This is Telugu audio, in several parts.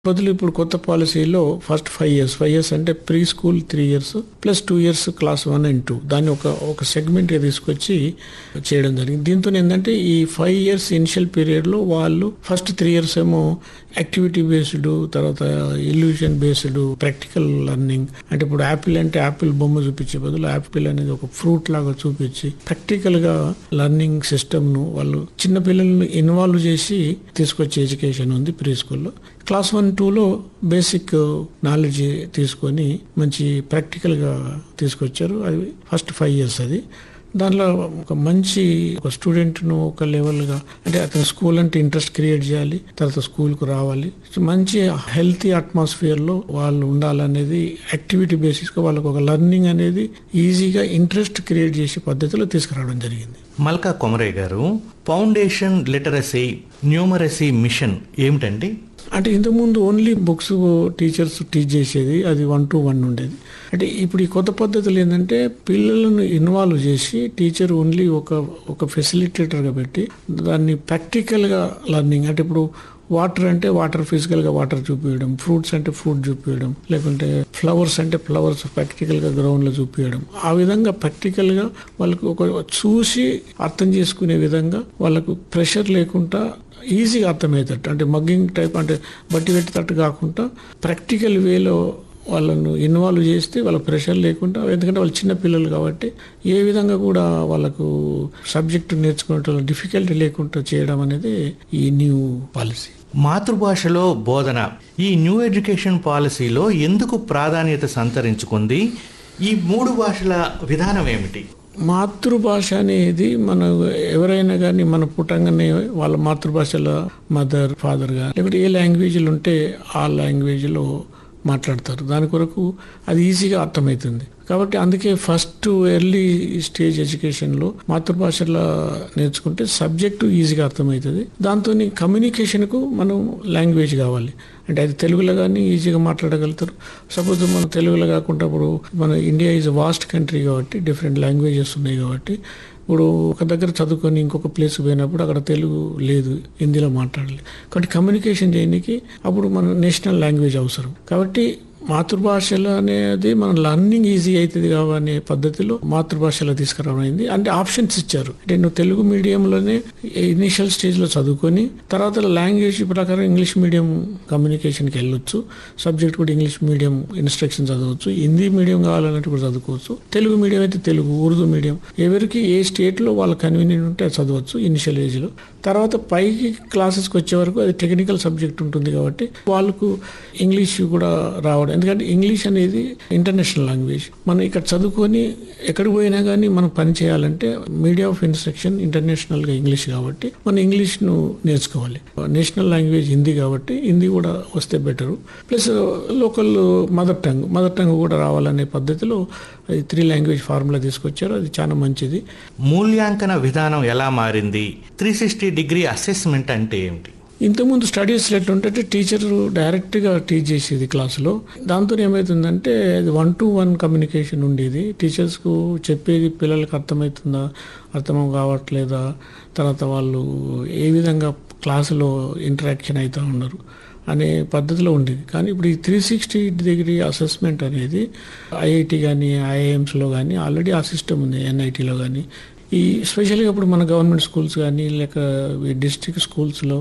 బదులు ఇప్పుడు కొత్త పాలసీలో first five years five years అంటే preschool three years plus two years class one and two దాన్ని ఒక ఒక సెగ్మెంట్గా తీసుకొచ్చి చేయడం జరిగింది దీంతో ఏంటంటే ఈ ఫైవ్ ఇయర్స్ ఇనిషియల్ పీరియడ్లో వాళ్ళు ఫస్ట్ త్రీ ఇయర్స్ ఏమో యాక్టివిటీ బేస్డ్ తర్వాత ఇల్యూషన్ బేస్డ్ ప్రాక్టికల్ లెర్నింగ్ అంటే ఇప్పుడు యాపిల్ అంటే యాపిల్ బొమ్మ చూపించే బదులు యాపిల్ అనేది ఒక ఫ్రూట్ లాగా చూపించి ప్రాక్టికల్ గా లెర్నింగ్ సిస్టమ్ ను వాళ్ళు చిన్న పిల్లల్ని ఇన్వాల్వ్ చేసి తీసుకొచ్చే ఎడ్యుకేషన్ ఉంది ప్రీ స్కూల్లో క్లాస్ వన్ టూలో బేసిక్ నాలెడ్జ్ తీసుకొని మంచి ప్రాక్టికల్ గా తీసుకొచ్చారు అది ఫస్ట్ ఫైవ్ ఇయర్స్ అది దానిలో ఒక మంచి ఒక స్టూడెంట్ను ఒక లెవెల్గా అంటే అతను స్కూల్ అంటే ఇంట్రెస్ట్ క్రియేట్ చేయాలి తర్వాత స్కూల్కు రావాలి సో మంచి హెల్తీ అట్మాస్ఫియర్లో వాళ్ళు ఉండాలనేది యాక్టివిటీ బేసిస్గా వాళ్ళకు ఒక లెర్నింగ్ అనేది ఈజీగా ఇంట్రెస్ట్ క్రియేట్ చేసే పద్ధతిలో తీసుకురావడం జరిగింది మల్కా కొమరయ్య గారు ఫౌండేషన్ లిటరసీ న్యూమరసీ మిషన్ ఏమిటండి అంటే ఇంతకుముందు ఓన్లీ బుక్స్ టీచర్స్ టీచ్ చేసేది అది వన్ టు వన్ ఉండేది అంటే ఇప్పుడు ఈ కొత్త పద్ధతులు ఏంటంటే పిల్లలను ఇన్వాల్వ్ చేసి టీచర్ ఓన్లీ ఒక ఒక ఫెసిలిటేటర్గా పెట్టి దాన్ని ప్రాక్టికల్గా లెర్నింగ్ అంటే ఇప్పుడు వాటర్ అంటే వాటర్ ఫిజికల్గా వాటర్ చూపించడం ఫ్రూట్స్ అంటే ఫ్రూట్ చూపించడం లేకుంటే ఫ్లవర్స్ అంటే ఫ్లవర్స్ ప్రాక్టికల్గా గ్రౌండ్లో చూపించడం ఆ విధంగా ప్రాక్టికల్గా వాళ్ళకు ఒక చూసి అర్థం చేసుకునే విధంగా వాళ్ళకు ప్రెషర్ లేకుండా ఈజీగా అర్థమయ్యేటట్టు అంటే మగ్గింగ్ టైప్ అంటే బట్టి పెట్టేటట్టు కాకుండా ప్రాక్టికల్ వేలో వాళ్ళను ఇన్వాల్వ్ చేస్తే వాళ్ళ ప్రెషర్ లేకుండా ఎందుకంటే వాళ్ళు చిన్న పిల్లలు కాబట్టి ఏ విధంగా కూడా వాళ్ళకు సబ్జెక్టు నేర్చుకునే డిఫికల్టీ లేకుండా చేయడం అనేది ఈ న్యూ పాలసీ మాతృభాషలో బోధన ఈ న్యూ ఎడ్యుకేషన్ పాలసీలో ఎందుకు ప్రాధాన్యత సంతరించుకుంది ఈ మూడు భాషల విధానం ఏమిటి మాతృభాష అనేది మన ఎవరైనా కానీ మన పుట్టంగానే వాళ్ళ మాతృభాషలో మదర్ ఫాదర్ గా లేకపోతే ఏ లాంగ్వేజ్లు ఉంటే ఆ లాంగ్వేజ్లో మాట్లాడతారు దాని కొరకు అది ఈజీగా అర్థమవుతుంది కాబట్టి అందుకే ఫస్ట్ ఎర్లీ స్టేజ్ ఎడ్యుకేషన్లో మాతృభాషలో నేర్చుకుంటే సబ్జెక్టు ఈజీగా అర్థమవుతుంది దాంతో కమ్యూనికేషన్కు మనం లాంగ్వేజ్ కావాలి అంటే అది తెలుగులో కానీ ఈజీగా మాట్లాడగలుగుతారు సపోజ్ మన తెలుగులో కాకుండా ఇప్పుడు మన ఇండియా ఈజ్ వాస్ట్ కంట్రీ కాబట్టి డిఫరెంట్ లాంగ్వేజెస్ ఉన్నాయి కాబట్టి ఇప్పుడు ఒక దగ్గర చదువుకొని ఇంకొక ప్లేస్ పోయినప్పుడు అక్కడ తెలుగు లేదు హిందీలో మాట్లాడాలి కాబట్టి కమ్యూనికేషన్ చేయడానికి అప్పుడు మన నేషనల్ లాంగ్వేజ్ అవసరం కాబట్టి మాతృభాషలో అనేది మన లర్నింగ్ ఈజీ అవుతుంది కావనే పద్ధతిలో మాతృభాషలో తీసుకురావడం అయింది అంటే ఆప్షన్స్ ఇచ్చారు అంటే నువ్వు తెలుగు మీడియంలోనే ఇనిషియల్ స్టేజ్లో చదువుకొని తర్వాత లాంగ్వేజ్ ప్రకారం ఇంగ్లీష్ మీడియం కమ్యూనికేషన్కి వెళ్ళొచ్చు సబ్జెక్ట్ కూడా ఇంగ్లీష్ మీడియం ఇన్స్ట్రక్షన్ చదవచ్చు హిందీ మీడియం కావాలన్నట్టు కూడా చదువుకోవచ్చు తెలుగు మీడియం అయితే తెలుగు ఉర్దూ మీడియం ఎవరికి ఏ స్టేట్లో వాళ్ళ కన్వీనియంట్ ఉంటే అది చదవచ్చు ఇనిషియల్ ఏజ్లో తర్వాత పైకి క్లాసెస్కి వచ్చే వరకు అది టెక్నికల్ సబ్జెక్ట్ ఉంటుంది కాబట్టి వాళ్ళకు ఇంగ్లీష్ కూడా రావడం ఎందుకంటే ఇంగ్లీష్ అనేది ఇంటర్నేషనల్ లాంగ్వేజ్ మనం ఇక్కడ చదువుకొని ఎక్కడికి పోయినా కానీ మనం పని చేయాలంటే మీడియా ఆఫ్ ఇన్స్ట్రక్షన్ ఇంటర్నేషనల్గా ఇంగ్లీష్ కాబట్టి మనం ఇంగ్లీష్ను నేర్చుకోవాలి నేషనల్ లాంగ్వేజ్ హిందీ కాబట్టి హిందీ కూడా వస్తే better plus local mother tongue mother tongue కూడా రావాలనే పద్ధతిలో అది త్రీ లాంగ్వేజ్ ఫార్ములా తీసుకొచ్చారు అది చాలా మంచిది మూల్యాంకన విధానం ఎలా మారింది త్రీ సిక్స్టీ డిగ్రీ అసెస్మెంట్ అంటే ఏమిటి ఇంతకుముందు స్టడీస్ ఎట్లుంటే టీచర్ డైరెక్ట్గా టీచ్ చేసేది క్లాసులో దాంతో ఏమవుతుందంటే అది వన్ టు వన్ కమ్యూనికేషన్ ఉండేది టీచర్స్కు చెప్పేది పిల్లలకు అర్థమవుతుందా అర్థం కావట్లేదా తర్వాత వాళ్ళు ఏ విధంగా క్లాసులో ఇంటరాక్షన్ అవుతూ ఉన్నారు అనే పద్ధతిలో ఉండేది కానీ ఇప్పుడు ఈ త్రీ సిక్స్టీ డిగ్రీ అసెస్మెంట్ అనేది ఐఐటి కానీ ఐఐఎమ్స్లో కానీ ఆల్రెడీ ఆ సిస్టమ్ ఉంది ఎన్ఐటీలో కానీ ఈ స్పెషల్గా ఇప్పుడు మన గవర్నమెంట్ స్కూల్స్ కానీ లేక డిస్ట్రిక్ట్ స్కూల్స్లో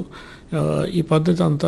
ఈ పద్ధతి అంతా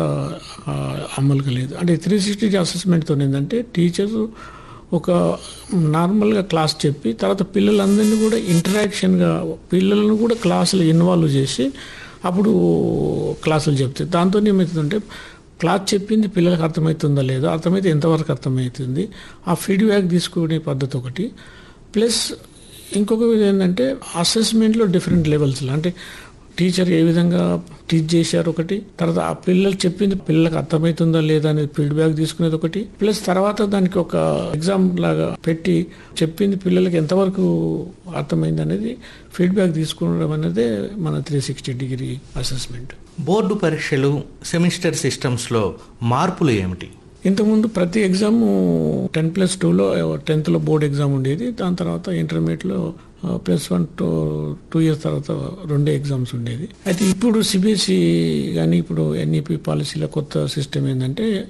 అమలుగా లేదు అంటే త్రీ సిక్స్టీ అసెస్మెంట్తో ఏంటంటే టీచర్స్ ఒక నార్మల్గా క్లాస్ చెప్పి తర్వాత పిల్లలందరినీ కూడా ఇంటరాక్షన్గా పిల్లలను కూడా క్లాసులు ఇన్వాల్వ్ చేసి అప్పుడు క్లాసులు చెప్తాయి దాంతో ఏమవుతుందంటే క్లాస్ చెప్పింది పిల్లలకు అర్థమవుతుందా లేదా అర్థమైతే ఎంతవరకు అర్థమవుతుంది ఆ ఫీడ్బ్యాక్ తీసుకునే పద్ధతి ఒకటి ప్లస్ ఇంకొక విధం ఏంటంటే అసెస్మెంట్లో డిఫరెంట్ లెవెల్స్లో అంటే టీచర్ ఏ విధంగా టీచ్ చేశారు ఒకటి తర్వాత ఆ పిల్లలు చెప్పింది పిల్లలకు అర్థమవుతుందా లేదా అనేది ఫీడ్బ్యాక్ తీసుకునేది ఒకటి ప్లస్ తర్వాత దానికి ఒక ఎగ్జామ్ లాగా పెట్టి చెప్పింది పిల్లలకి ఎంతవరకు అర్థమైంది అనేది ఫీడ్బ్యాక్ తీసుకోవడం అనేది మన three sixty degree assessment board పరీక్షలు సెమిస్టర్ సిస్టమ్స్లో మార్పులు ఏమిటి ఇంతకుముందు ప్రతి ఎగ్జామ్ టెన్ ప్లస్ టూలో టెన్త్లో బోర్డ్ ఎగ్జామ్ ఉండేది దాని తర్వాత ఇంటర్మీడియట్లో plus one two two years తర్వాత రెండే ఎగ్జామ్స్ ఉండేది అయితే ఇప్పుడు సిబిఎస్ఈ కానీ ఇప్పుడు ఎన్ఈపి పాలసీలో కొత్త సిస్టమ్ ఏంటంటే